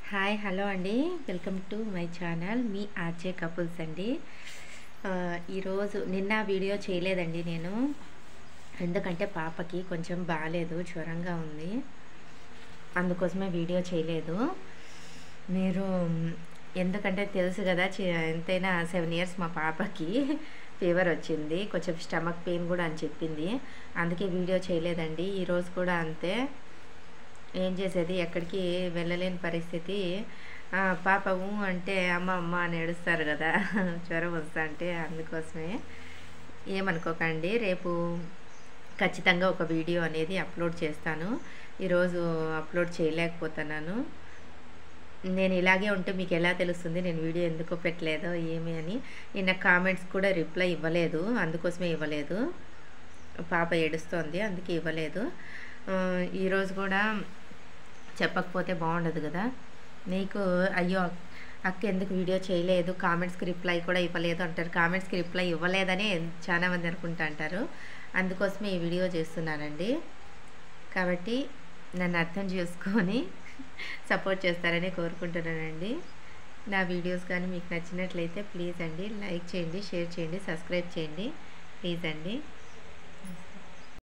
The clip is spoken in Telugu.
హాయ్ హలో అండి వెల్కమ్ టు మై ఛానల్ మీ ఆర్జే కపుల్స్ అండి ఆ, ఈరోజు నిన్న వీడియో చేయలేదండి నేను ఎందుకంటే పాపకి కొంచెం బాగాలేదు జ్వరంగా ఉంది అందుకోసమే వీడియో చేయలేదు మీరు ఎందుకంటే తెలుసు కదా చి- ఎంతైనా సెవెన్ ఇయర్స్ మా పాపకి ఫీవర్ వచ్చింది కొంచెం స్టమక్ పెయిన్ కూడా అని చెప్పింది అందుకే వీడియో చేయలేదండి ఈరోజు కూడా అంతే ఏం చేసేది ఎక్కడికి వెళ్ళలేని పరిస్థితి ఆ, పాప ఊ అంటే అమ్మ అమ్మ అని ఏడుస్తారు కదా జ్వరం వస్తా అంటే అందుకోసమే ఏమనుకోకండి రేపు ఖచ్చితంగా ఒక వీడియో అనేది అప్లోడ్ చేస్తాను ఈరోజు అప్లోడ్ చేయలేకపోతున్నాను నేను ఇలాగే ఉంటే మీకు ఎలా తెలుస్తుంది నేను వీడియో ఎందుకు పెట్టలేదో ఏమి అని నిన్న కామెంట్స్ కూడా రిప్లై ఇవ్వలేదు అందుకోసమే ఇవ్వలేదు పాప ఏడుస్తోంది అందుకే ఇవ్వలేదు ఆ, ఈరోజు కూడా చెప్పకపోతే బాగుండదు కదా నీకు అయ్యో అక్క ఎందుకు వీడియో చేయలేదు కామెంట్స్కి రిప్లై కూడా ఇవ్వలేదు అంటారు కామెంట్స్కి రిప్లై ఇవ్వలేదని చాలా మంది అనుకుంటా అంటారు అందుకోసమే ఈ వీడియో చేస్తున్నానండి కాబట్టి నన్ను అర్థం చేసుకొని సపోర్ట్ చేస్తారని కోరుకుంటున్నానండి నా వీడియోస్ కానీ మీకు నచ్చినట్లయితే ప్లీజ్ అండి లైక్ చేయండి షేర్ చేయండి సబ్స్క్రైబ్ చేయండి ప్లీజ్ అండి